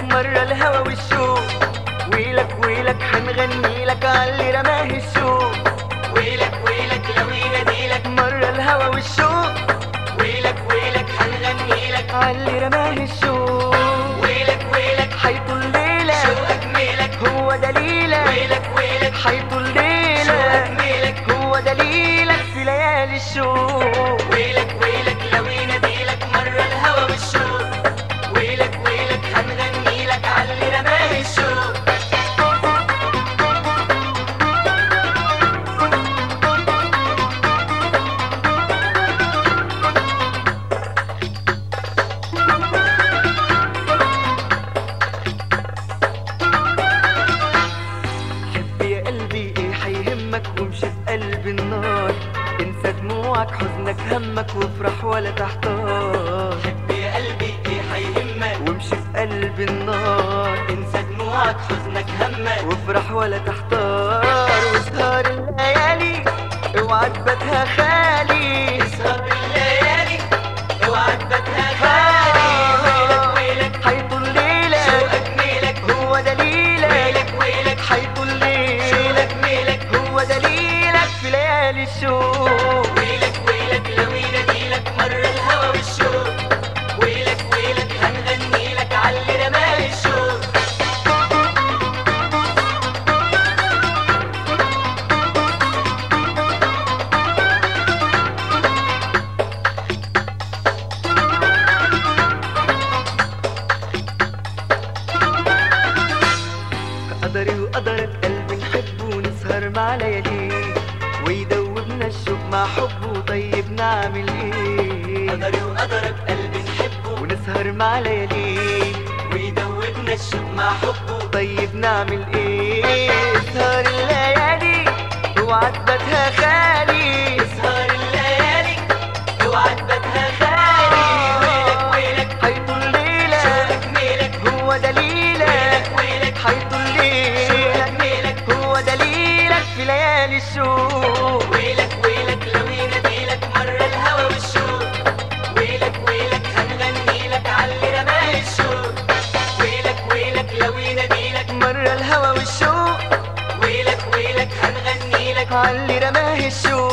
مرة الهوى والشوق ويلك ويلك حنغني لك عاللي رماه الشوق ويلك ويلك لو يناديلك مرة الهوى والشوق ويلك ويلك حنغني لك عاللي رماه الشوق ويلك ويلك حيطول ليلة شوقك ميلك هو دليلك ويلك ويلك حيطول شوقك ليلة ميلك هو دليلك في ليالي الشوق ويلك ويلك لو يناديلك مرة الهوى والشوق ويلك ويلك حنغني لك عاللي رماه الشوق حب يا قلبي ايه حيهمك وامشي في قلب النار انسى دموعك حزنك همك وافرح ولا تحتار حب يا قلبي ايه حيهمك وامشي في قلب النار انسى دموعك حزنك همك وافرح ولا تحتار واسهر الليالي اوعى تباتها خالي اسهر الليالي اوعى تباتها خالي ويلك ويلك حيطول ليلة شوقك ميلك هو دليلك ويلك ويلك حيطول ليلة شوقك ميلك هو دليلك في ليالي الشوق ويلك ويلك لو يناديلك مر الهوى والشوق ويلك ويلك هنغني لك عاللي رماه الشوق قدري وقدرك قلبي نحب ونسهر مع لياليه ويدوبنا الشوق مع حبه طيب نعمل ايه قدري وقدرك قلبي نحبه ونسهر مع لياليه ويدوبنا الشوق مع حبه طيب نعمل ايه اسهر الليالي اوعى تباتها خالي اسهر الليالي اوعى تباتها خالي ويلك ويلك حيطول ليلة شوقك ميلك هو دليلك ويلك ويلك حيطول ليلة شوقك ميلك هو دليلك في ليالي الشوق ويلك ويلك لو يناديلك مر الهوى والشوق ويلك ويلك هنغني لك عاللي رماه الشوق ويلك ويلك لو يناديلك مرة الهوى والشوق ويلك ويلك هنغني لك عاللي رماه الشوق